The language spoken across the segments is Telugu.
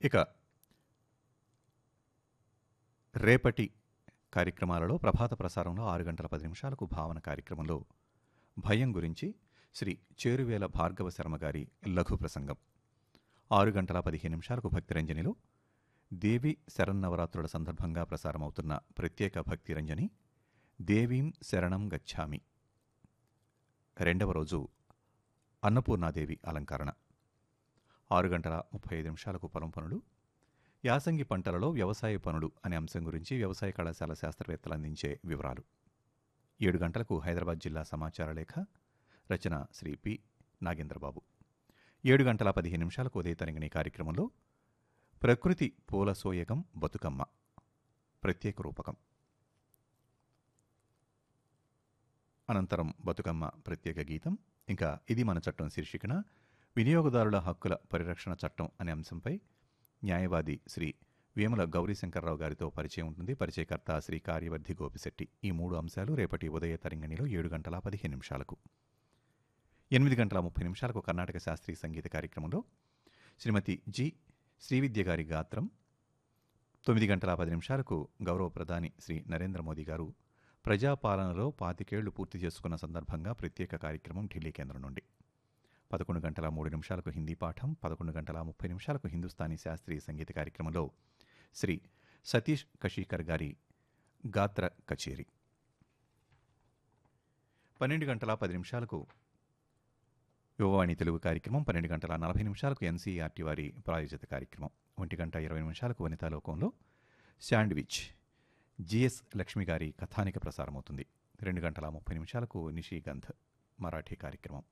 ఇక రేపటి కార్యక్రమాలలో ప్రభాత ప్రసారంలో ఆరు గంటల పది నిమిషాలకు భావన కార్యక్రమంలో భయం గురించి శ్రీ చేరువేల భార్గవ శర్మ గారి లఘు ప్రసంగం ఆరు గంటల పదిహేను నిమిషాలకు భక్తిరంజనిలో దేవి శరన్నవరాత్రుల సందర్భంగా ప్రసారమవుతున్న ప్రత్యేక భక్తిరంజని దేవీం శరణం గచ్ఛామి రెండవ రోజు అన్నపూర్ణాదేవి అలంకరణ ఆరు గంటల ముప్పై ఐదు నిమిషాలకు పొలం పనులు యాసంగి పంటలలో వ్యవసాయ పనులు అనే అంశం గురించి వ్యవసాయ కళాశాల శాస్త్రవేత్తలు అందించే వివరాలు ఏడు గంటలకు హైదరాబాద్ జిల్లా సమాచార లేఖ రచన శ్రీ పి నాగేంద్రబాబు ఏడు గంటల పదిహేను నిమిషాలకు ఉదయ తరంగిణి కార్యక్రమంలో ప్రకృతి పూల సోయగం బతుకమ్మ ప్రత్యేక రూపకం అనంతరం బతుకమ్మ ప్రత్యేక గీతం ఇంకా ఇది మన చట్టం శీర్షికన వినియోగదారుల హక్కుల పరిరక్షణ చట్టం అనే అంశంపై న్యాయవాది శ్రీ వేముల గౌరీశంకర్రావు గారితో పరిచయం ఉంటుంది పరిచయకర్త శ్రీ కార్యవర్ధి గోపిశెట్టి ఈ మూడు అంశాలు రేపటి ఉదయ తరంగిణిలో ఏడు గంటల పదిహేను నిమిషాలకు ఎనిమిది గంటల ముప్పై నిమిషాలకు కర్ణాటక శాస్త్రీయ సంగీత కార్యక్రమంలో శ్రీమతి జి శ్రీవిద్య గారి గాత్రం తొమ్మిది గంటల పది నిమిషాలకు గౌరవ ప్రధాని శ్రీ నరేంద్ర మోదీ గారు ప్రజాపాలనలో పాతికేళ్లు పూర్తి చేసుకున్న సందర్భంగా ప్రత్యేక కార్యక్రమం ఢిల్లీ కేంద్రం నుండి పదకొండు గంటల మూడు నిమిషాలకు హిందీ పాఠం పదకొండు గంటల ముప్పై నిమిషాలకు హిందుస్థానీ శాస్త్రీయ సంగీత కార్యక్రమంలో శ్రీ సతీష్ కషీకర్ గారి గాత్ర కచేరి పన్నెండు గంటల పది నిమిషాలకు యువవాణి తెలుగు కార్యక్రమం పన్నెండు గంటల నలభై నిమిషాలకు ఎన్సీఆర్టీ వారి ప్రాయోజిత కార్యక్రమం ఒంటి గంట ఇరవై నిమిషాలకు వనితాలోకంలో శాండ్విచ్ జిఎస్ లక్ష్మి గారి కథానిక ప్రసారమవుతుంది రెండు గంటల ముప్పై నిమిషాలకు నిషిగంధ్ మరాఠీ కార్యక్రమం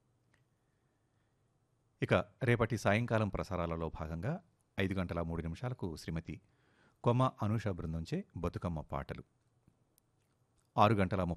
ఇక రేపటి సాయంకాలం ప్రసారాలలో భాగంగా ఐదు గంటల మూడు నిమిషాలకు శ్రీమతి కొమ్మ అనూష బృందంచే బతుకమ్మ పాటలు ఆరు గంటల